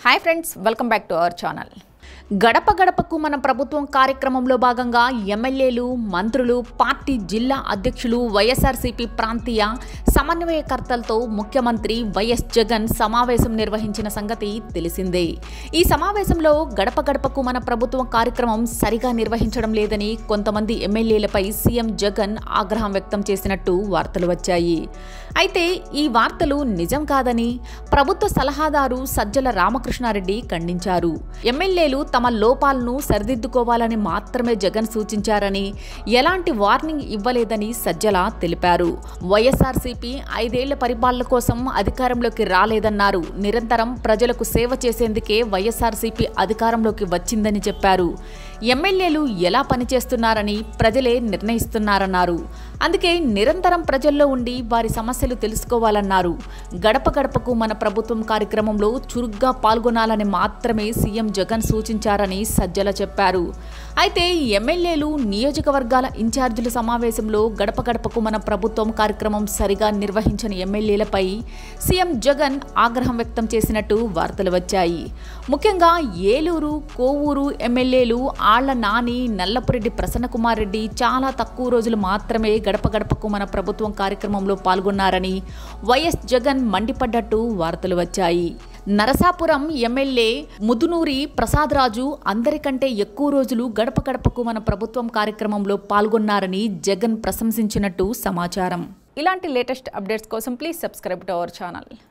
hi friends welcome back to our channel గడప గడపకు మన ప్రభుత్వం కార్యక్రమంలో భాగంగా ఎమ్మెల్యేలు మంత్రులు పార్టీ జిల్లా అధ్యక్షులు వైఎస్ఆర్సీపీ ప్రాంతీయ సమన్వయకర్తలతో ముఖ్యమంత్రి వైఎస్ జగన్ సమావేశం నిర్వహించిన సంగతి తెలిసిందే ఈ సమావేశంలో గడప గడపకు మన ప్రభుత్వం కార్యక్రమం సరిగా నిర్వహించడం లేదని కొంతమంది ఎమ్మెల్యేలపై సీఎం జగన్ ఆగ్రహం వ్యక్తం చేసినట్టు వార్తలు వచ్చాయి అయితే ఈ వార్తలు నిజం కాదని ప్రభుత్వ సలహాదారు సజ్జల రామకృష్ణారెడ్డి ఖండించారు ఎమ్మెల్యేలు తమ లోపాలను సరిదిద్దుకోవాలని మాత్రమే జగన్ సూచించారని ఎలాంటి వార్నింగ్ ఇవ్వలేదని సజ్జల తెలిపారు వైఎస్ఆర్సీపీ ఐదేళ్ల పరిపాలన కోసం అధికారంలోకి రాలేదన్నారు నిరంతరం ప్రజలకు సేవ చేసేందుకే వైఎస్ఆర్సీపీ అధికారంలోకి వచ్చిందని చెప్పారు ఎమ్మెల్యేలు ఎలా పనిచేస్తున్నారని ప్రజలే నిర్ణయిస్తున్నారన్నారు అందుకే నిరంతరం ప్రజల్లో ఉండి వారి సమస్యలు తెలుసుకోవాలన్నారు గడప గడపకు మన ప్రభుత్వం కార్యక్రమంలో చురుగ్గా పాల్గొనాలని మాత్రమే సీఎం జగన్ సూచించారని సజ్జల చెప్పారు అయితే ఎమ్మెల్యేలు నియోజకవర్గాల ఇన్ఛార్జీల సమావేశంలో గడప గడపకు మన ప్రభుత్వం కార్యక్రమం సరిగా నిర్వహించని ఎమ్మెల్యేలపై సీఎం జగన్ ఆగ్రహం వ్యక్తం చేసినట్టు వార్తలు వచ్చాయి ముఖ్యంగా ఏలూరు కోవూరు ఎమ్మెల్యేలు ఆళ్ల నాని నల్లపురెడ్డి ప్రసన్నకుమార్ రెడ్డి చాలా తక్కువ రోజులు మాత్రమే గడప గడపకు మన ప్రభుత్వం కార్యక్రమంలో పాల్గొన్నారని వైఎస్ జగన్ మండిపడ్డట్టు వార్తలు వచ్చాయి నరసాపురం ఎమ్మెల్యే ముదునూరి ప్రసాదరాజు అందరికంటే ఎక్కువ రోజులు గడప గడపకు మన ప్రభుత్వం కార్యక్రమంలో పాల్గొన్నారని జగన్ ప్రశంసించినట్టు సమాచారం ఇలాంటి లేటెస్ట్ అప్డేట్స్ కోసం please subscribe to our channel